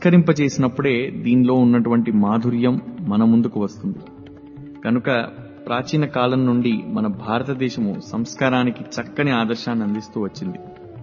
సంస్కరింపచేసినప్పుడే దీనిలో ఉన్నటువంటి మాధుర్యం మన ముందుకు వస్తుంది కనుక ప్రాచీన కాలం నుండి మన భారతదేశము సంస్కారానికి చక్కని ఆదర్శాన్ని అందిస్తూ వచ్చింది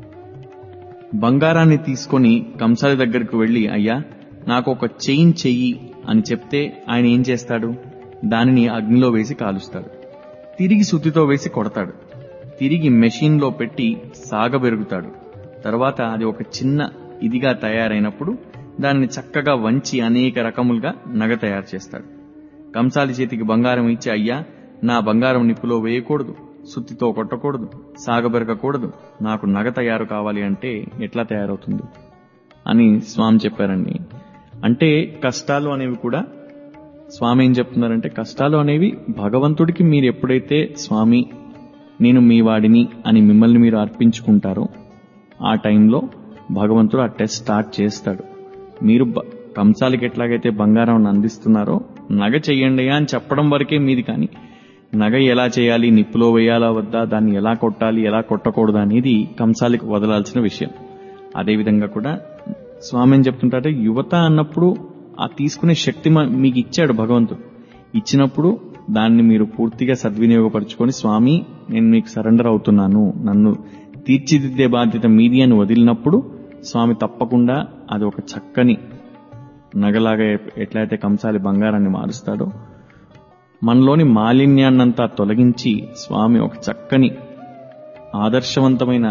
బంగారాన్ని తీసుకొని కంసాలి దగ్గరకు వెళ్లి అయ్యా నాకు ఒక చైన్ చెయ్యి అని చెప్తే ఆయన ఏం చేస్తాడు దానిని అగ్నిలో వేసి కాలుస్తాడు తిరిగి సుత్తితో వేసి కొడతాడు తిరిగి మెషిన్లో పెట్టి సాగబెరుగుతాడు తర్వాత అది ఒక చిన్న ఇదిగా తయారైనప్పుడు దానిని చక్కగా వంచి అనేక రకములుగా నగ తయారు చేస్తాడు కంసాలి చేతికి బంగారం ఇచ్చి అయ్యా నా బంగారం నిప్పులో వేయకూడదు సుత్తితో కొట్టకూడదు సాగబెరగకూడదు నాకు నగ తయారు కావాలి అంటే ఎట్లా తయారవుతుంది అని స్వామి చెప్పారండి అంటే కష్టాలు అనేవి కూడా స్వామి ఏం చెప్తున్నారంటే కష్టాలు అనేవి భగవంతుడికి మీరు ఎప్పుడైతే స్వామి నేను మీ వాడిని అని మిమ్మల్ని మీరు అర్పించుకుంటారో ఆ టైంలో భగవంతుడు ఆ టెస్ట్ స్టార్ట్ చేస్తాడు మీరు బ- కంసాలికి ఎట్లాగైతే బంగారం అందిస్తున్నారో నగ చెయ్యండి అని చెప్పడం వరకే మీది కానీ నగ ఎలా చేయాలి నిప్పులో వేయాలా వద్దా దాన్ని ఎలా కొట్టాలి ఎలా కొట్టకూడదు అనేది కంసాలికి వదలాల్సిన విషయం అదేవిధంగా కూడా స్వామి ఏం చెప్తుంటారంటే యువత అన్నప్పుడు ఆ తీసుకునే శక్తి మ- మీకు ఇచ్చాడు భగవంతుడు ఇచ్చినప్పుడు దాన్ని మీరు పూర్తిగా సద్వినియోగపరచుకొని స్వామి నేను మీకు సరెండర్ అవుతున్నాను నన్ను తీర్చిదిద్దే బాధ్యత మీది అని వదిలినప్పుడు స్వామి తప్పకుండా అది ఒక చక్కని నగలాగా ఎ- ఎట్లయితే కంసాలి బంగారాన్ని మారుస్తాడో మనలోని మాలిన్యాన్నంతా తొలగించి స్వామి ఒక చక్కని ఆదర్శవంతమైన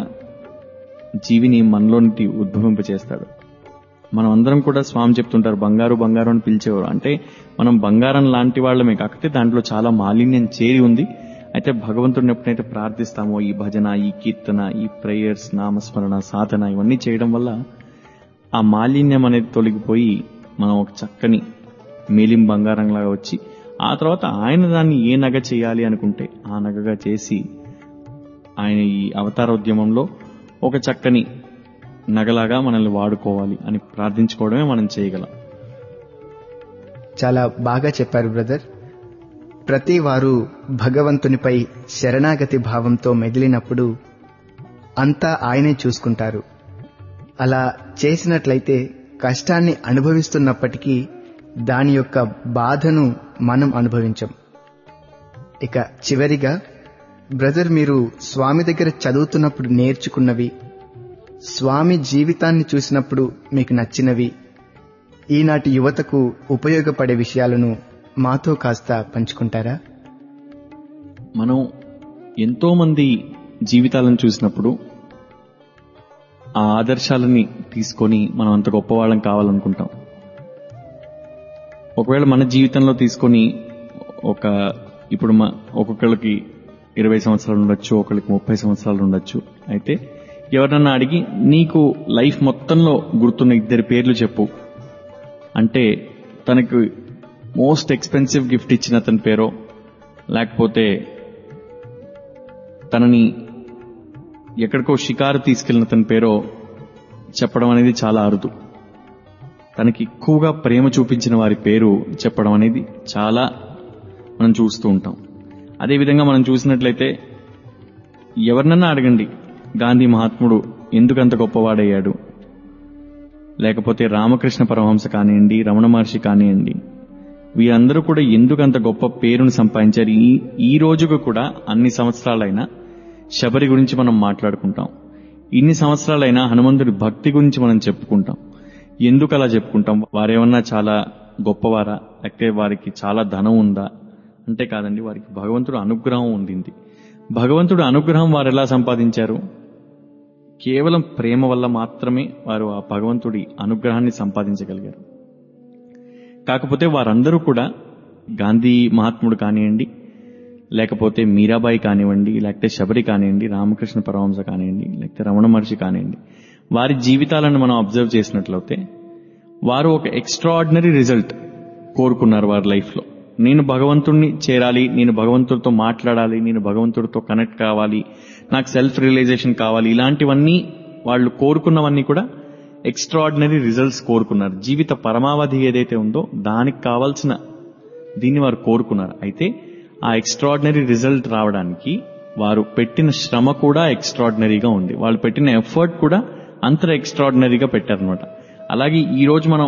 జీవిని మనలోనికి ఉద్భవింపచేస్తాడు మనం అందరం కూడా స్వామి చెప్తుంటారు బంగారు బంగారు అని పిలిచేవారు అంటే మనం బంగారం లాంటి వాళ్ళమే కాకపోతే దాంట్లో చాలా మాలిన్యం చేరి ఉంది అయితే భగవంతుడిని ఎప్పుడైతే ప్రార్థిస్తామో ఈ భజన ఈ కీర్తన ఈ ప్రేయర్స్ నామస్మరణ సాధన ఇవన్నీ చేయడం వల్ల ఆ మాలిన్యం అనేది తొలగిపోయి మనం ఒక చక్కని మేలిం బంగారంలాగా వచ్చి ఆ తర్వాత ఆయన దాన్ని ఏ నగ చేయాలి అనుకుంటే ఆ నగగా చేసి ఆయన ఈ అవతారోద్యమంలో ఒక చక్కని నగలాగా మనల్ని వాడుకోవాలి అని ప్రార్థించుకోవడమే మనం చేయగలం చాలా బాగా చెప్పారు బ్రదర్ ప్రతి వారు భగవంతునిపై శరణాగతి భావంతో మెదిలినప్పుడు అంతా ఆయనే చూసుకుంటారు అలా చేసినట్లయితే కష్టాన్ని అనుభవిస్తున్నప్పటికీ దాని యొక్క బాధను మనం అనుభవించం ఇక చివరిగా బ్రదర్ మీరు స్వామి దగ్గర చదువుతున్నప్పుడు నేర్చుకున్నవి స్వామి జీవితాన్ని చూసినప్పుడు మీకు నచ్చినవి ఈనాటి యువతకు ఉపయోగపడే విషయాలను మాతో కాస్త పంచుకుంటారా మనం ఎంతో మంది జీవితాలను చూసినప్పుడు ఆ ఆదర్శాలని తీసుకొని మనం అంత గొప్పవాళ్ళం కావాలనుకుంటాం ఒకవేళ మన జీవితంలో తీసుకొని ఒక ఇప్పుడు మా ఒక్కొక్కళ్ళకి ఇరవై సంవత్సరాలు ఉండొచ్చు ఒకళ్ళకి ముప్పై సంవత్సరాలు ఉండొచ్చు అయితే ఎవరన్నా అడిగి నీకు లైఫ్ మొత్తంలో గుర్తున్న ఇద్దరి పేర్లు చెప్పు అంటే తనకు మోస్ట్ ఎక్స్పెన్సివ్ గిఫ్ట్ ఇచ్చిన అతని పేరో లేకపోతే తనని ఎక్కడికో షికారు తీసుకెళ్లిన అతని పేరో చెప్పడం అనేది చాలా అరుదు తనకి ఎక్కువగా ప్రేమ చూపించిన వారి పేరు చెప్పడం అనేది చాలా మనం చూస్తూ ఉంటాం అదేవిధంగా మనం చూసినట్లయితే ఎవరినన్నా అడగండి గాంధీ మహాత్ముడు ఎందుకంత గొప్పవాడయ్యాడు లేకపోతే రామకృష్ణ పరమహంస కానివ్వండి రమణ మహర్షి కానివ్వండి వీరందరూ కూడా ఎందుకంత గొప్ప పేరును సంపాదించారు ఈ ఈ రోజుకు కూడా అన్ని సంవత్సరాలైనా శబరి గురించి మనం మాట్లాడుకుంటాం ఇన్ని సంవత్సరాలైనా హనుమంతుడి భక్తి గురించి మనం చెప్పుకుంటాం ఎందుకు అలా చెప్పుకుంటాం వారేమన్నా చాలా గొప్పవారా లేకపోతే వారికి చాలా ధనం ఉందా అంటే కాదండి వారికి భగవంతుడు అనుగ్రహం ఉండింది భగవంతుడు అనుగ్రహం వారు ఎలా సంపాదించారు కేవలం ప్రేమ వల్ల మాత్రమే వారు ఆ భగవంతుడి అనుగ్రహాన్ని సంపాదించగలిగారు కాకపోతే వారందరూ కూడా గాంధీ మహాత్ముడు కానివ్వండి లేకపోతే మీరాబాయి కానివ్వండి లేకపోతే శబరి కానివ్వండి రామకృష్ణ పరమహంస కానివ్వండి లేకపోతే రమణ మహర్షి కానివ్వండి వారి జీవితాలను మనం అబ్జర్వ్ చేసినట్లయితే వారు ఒక ఎక్స్ట్రాడినరీ రిజల్ట్ కోరుకున్నారు వారి లైఫ్లో నేను భగవంతుడిని చేరాలి నేను భగవంతుడితో మాట్లాడాలి నేను భగవంతుడితో కనెక్ట్ కావాలి నాకు సెల్ఫ్ రియలైజేషన్ కావాలి ఇలాంటివన్నీ వాళ్ళు కోరుకున్నవన్నీ కూడా ఎక్స్ట్రాడినరీ రిజల్ట్స్ కోరుకున్నారు జీవిత పరమావధి ఏదైతే ఉందో దానికి కావాల్సిన దీన్ని వారు కోరుకున్నారు అయితే ఆ ఎక్స్ట్రాడినరీ రిజల్ట్ రావడానికి వారు పెట్టిన శ్రమ కూడా ఎక్స్ట్రాడినరీగా ఉంది వాళ్ళు పెట్టిన ఎఫర్ట్ కూడా అంత ఎక్స్ట్రాడినరీగా పెట్టారనమాట అలాగే ఈ రోజు మనం